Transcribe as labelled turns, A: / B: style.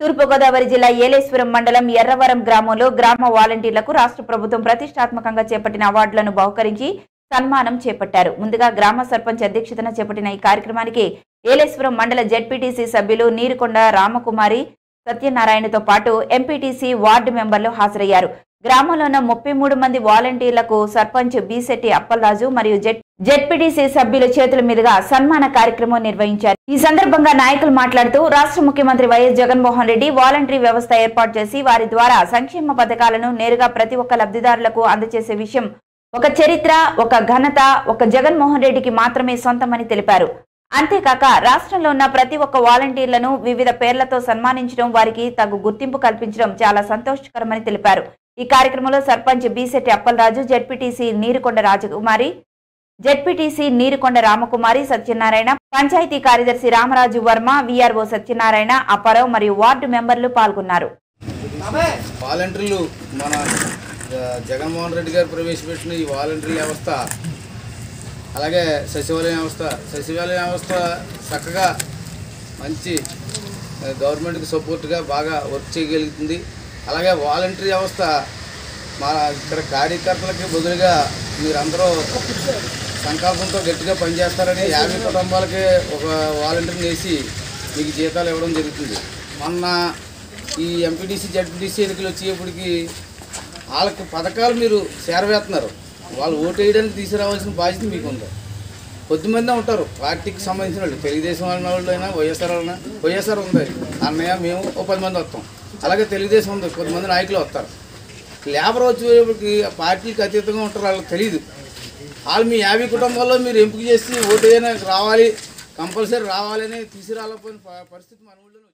A: తూర్పుగోదావరి జిల్లా ఏలేశ్వరం మండలం ఎర్రవరం గ్రామంలో గ్రామ వాలంటీర్లకు రాష్ట్ర ప్రభుత్వం ప్రతిష్టాత్మకంగా చేపట్టిన అవార్డులను బహుకరించి సన్మానం చేపట్టారు ముందుగా గ్రామ సర్పంచ్ అధ్యక్షతన చేపట్టిన ఈ కార్యక్రమానికి ఏలేశ్వరం మండల జెడ్పీటీసీ సభ్యులు నీరుకొండ రామకుమారి సత్యనారాయణతో పాటు ఎంపీటీసీ వార్డు మెంబర్లు హాజరయ్యారు గ్రామంలో ఉన్న ముప్పై మూడు మంది వాలంటీర్లకు సర్పంచ్ బీశెట్టి అప్పలరాజు మరియు జెడ్ జెడ్పీటీసీ సభ్యుల చేతుల మీదుగా సన్మాన కార్యక్రమం నిర్వహించారు ఈ సందర్భంగా నాయకులు మాట్లాడుతూ రాష్ట్ర ముఖ్యమంత్రి వైఎస్ జగన్మోహన్ రెడ్డి వాలంటరీ వ్యవస్థ ఏర్పాటు చేసి వారి ద్వారా సంక్షేమ పథకాలను నేరుగా ప్రతి ఒక్క లబ్ధిదారులకు అందజేసే విషయం ఒక చరిత్ర ఒక ఘనత ఒక జగన్మోహన్ రెడ్డికి మాత్రమే సొంతమని తెలిపారు అంతేకాక రాష్ట్రంలో ఉన్న ప్రతి ఒక్క వాలంటీర్లను వివిధ పేర్లతో సన్మానించడం వారికి తగు గుర్తింపు కల్పించడం చాలా సంతోషకరమని తెలిపారు ఈ కార్యక్రమంలో సర్పంచ్ బీశెట్టి అప్పలరాజు జెడ్పీటీసీ నీరుకొండ రాజకుమారి జెడ్పీటీసీ నీరుకొండ రామకుమారి సత్యనారాయణ పంచాయతీ కార్యదర్శి రామరాజు వర్మ వీఆర్ఓ సత్యనారాయణ అప్పారావు మరియు వార్డు మెంబర్లు పాల్గొన్నారు
B: వాలంటీర్లు మన ఆ, జగన్మోహన్ రెడ్డి గారు ప్రవేశపెట్టిన ఈ వాలంటీర్ వ్యవస్థ అలాగే సచివాలయ వ్యవస్థ సచివాలయ వ్యవస్థ చక్కగా మంచి ఆ, గవర్నమెంట్కి సపోర్ట్గా బాగా వర్క్ చేయగలుగుతుంది అలాగే వాలంటీర్ వ్యవస్థ మా ఇక్కడ కార్యకర్తలకి బదులుగా మీరందరూ సంకల్పంతో గట్టిగా పనిచేస్తారని యాభై కుటుంబాలకి ఒక వాలంటీర్ని వేసి మీకు జీతాలు ఇవ్వడం జరుగుతుంది మొన్న ఈ ఎంపీటీసీ జడ్పీటీసీ ఎన్నికలు వచ్చేప్పటికి వాళ్ళకి పథకాలు మీరు చేరవేస్తున్నారు వాళ్ళు ఓటు వేయడానికి తీసుకురావాల్సిన బాధ్యత మీకు ఉంది కొద్దిమంది ఉంటారు పార్టీకి సంబంధించిన వాళ్ళు తెలుగుదేశం వాళ్ళ వాళ్ళు అయినా వైఎస్ఆర్ వాళ్ళైనా వైఎస్ఆర్ ఉంది అన్నయ్య మేము ఓ పది మంది వస్తాం అలాగే తెలుగుదేశం ఉంది కొద్దిమంది నాయకులు వస్తారు లేబర్ వచ్చేప్పటికి ఆ పార్టీకి అతీతంగా ఉంటారు వాళ్ళకి తెలియదు వాళ్ళు మీ యాభై కుటుంబాల్లో మీరు ఎంపిక చేసి ఓటు వేయడానికి రావాలి కంపల్సరీ రావాలని తీసుకురాలేకపోయిన ప- పరిస్థితి మన ఊళ్ళో